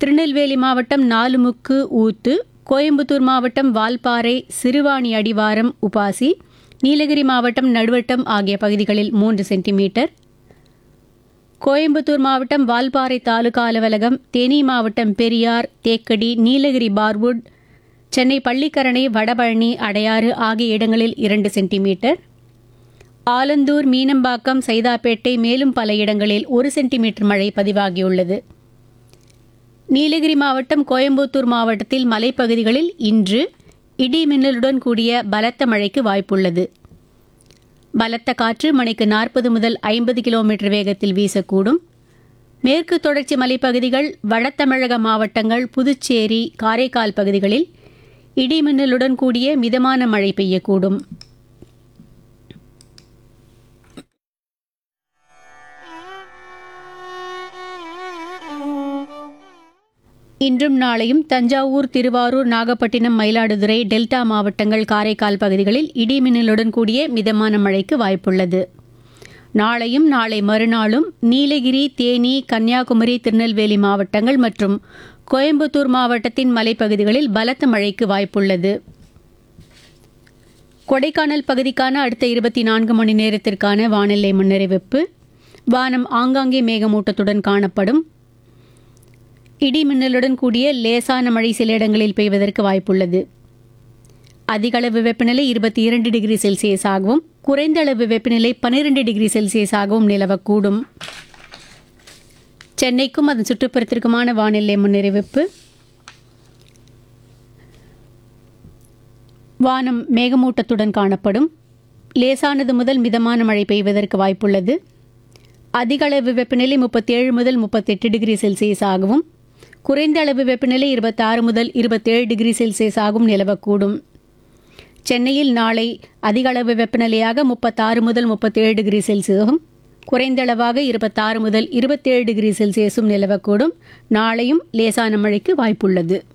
திருநெல்வேலி மாவட்டம் நாலுமுக்கு ஊத்து கோயம்புத்தூர் மாவட்டம் வால்பாறை சிறுவாணி அடிவாரம் உபாசி நீலகிரி மாவட்டம் நடுவட்டம் ஆகிய பகுதிகளில் மூன்று சென்டிமீட்டர் கோயம்புத்தூர் மாவட்டம் வால்பாறை தாலுகா அலுவலகம் தேனி மாவட்டம் பெரியார் தேக்கடி நீலகிரி பார்வுட் சென்னை பள்ளிக்கரணை வடபழனி அடையாறு ஆகிய இடங்களில் இரண்டு சென்டிமீட்டர் ஆலந்தூர் மீனம்பாக்கம் சைதாப்பேட்டை மேலும் பல இடங்களில் ஒரு சென்டிமீட்டர் மழை பதிவாகியுள்ளது நீலகிரி மாவட்டம் கோயம்புத்தூர் மாவட்டத்தில் மலைப்பகுதிகளில் இன்று இடி மின்னலுடன் கூடிய பலத்த மழைக்கு வாய்ப்புள்ளது பலத்த காற்று மணிக்கு நாற்பது முதல் ஐம்பது கிலோமீட்டர் வேகத்தில் வீசக்கூடும் மேற்கு தொடர்ச்சி மலைப்பகுதிகள் வடதமிழக மாவட்டங்கள் புதுச்சேரி காரைக்கால் பகுதிகளில் இடி மின்னலுடன் கூடிய மிதமான மழை பெய்யக்கூடும் இன்றும் நாளையும் தஞ்சாவூர் திருவாரூர் நாகப்பட்டினம் மயிலாடுதுறை டெல்டா மாவட்டங்கள் காரைக்கால் பகுதிகளில் இடி மின்னலுடன் கூடிய மிதமான மழைக்கு வாய்ப்புள்ளது நாளையும் நாளை மறுநாளும் நீலகிரி தேனி கன்னியாகுமரி திருநெல்வேலி மாவட்டங்கள் மற்றும் கோயம்புத்தூர் மாவட்டத்தின் மலைப்பகுதிகளில் பலத்த மழைக்கு வாய்ப்புள்ளது கொடைக்கானல் பகுதிக்கான அடுத்த இருபத்தி நான்கு மணி நேரத்திற்கான வானிலை முன்னறிவிப்பு வானம் ஆங்காங்கே மேகமூட்டத்துடன் காணப்படும் இடி மின்னலுடன் கூடிய லேசான மழை சில இடங்களில் பெய்வதற்கு வாய்ப்புள்ளது அதிக அளவு வெப்பநிலை இருபத்தி இரண்டு டிகிரி செல்சியஸ் ஆகவும் குறைந்த அளவு வெப்பநிலை பன்னிரெண்டு டிகிரி செல்சியஸ் ஆகவும் நிலவக்கூடும் சென்னைக்கும் அதன் சுற்றுப்புறத்திற்குமான வானிலை முன்னறிவிப்பு வானம் மேகமூட்டத்துடன் காணப்படும் லேசானது முதல் மிதமான மழை பெய்வதற்கு வாய்ப்புள்ளது அதிக அளவு வெப்பநிலை முப்பத்தேழு முதல் முப்பத்தெட்டு டிகிரி செல்சியஸ் ஆகவும் குறைந்த அளவு வெப்பநிலை இருபத்தாறு முதல் இருபத்தேழு டிகிரி செல்சியஸ் ஆகும் நிலவக்கூடும் சென்னையில் நாளை அதிக அளவு வெப்பநிலையாக முப்பத்தாறு முதல் முப்பத்தேழு டிகிரி செல்சியஸும் குறைந்த அளவாக இருபத்தாறு முதல் இருபத்தேழு டிகிரி செல்சியஸும் நிலவக்கூடும் நாளையும் லேசான மழைக்கு வாய்ப்புள்ளது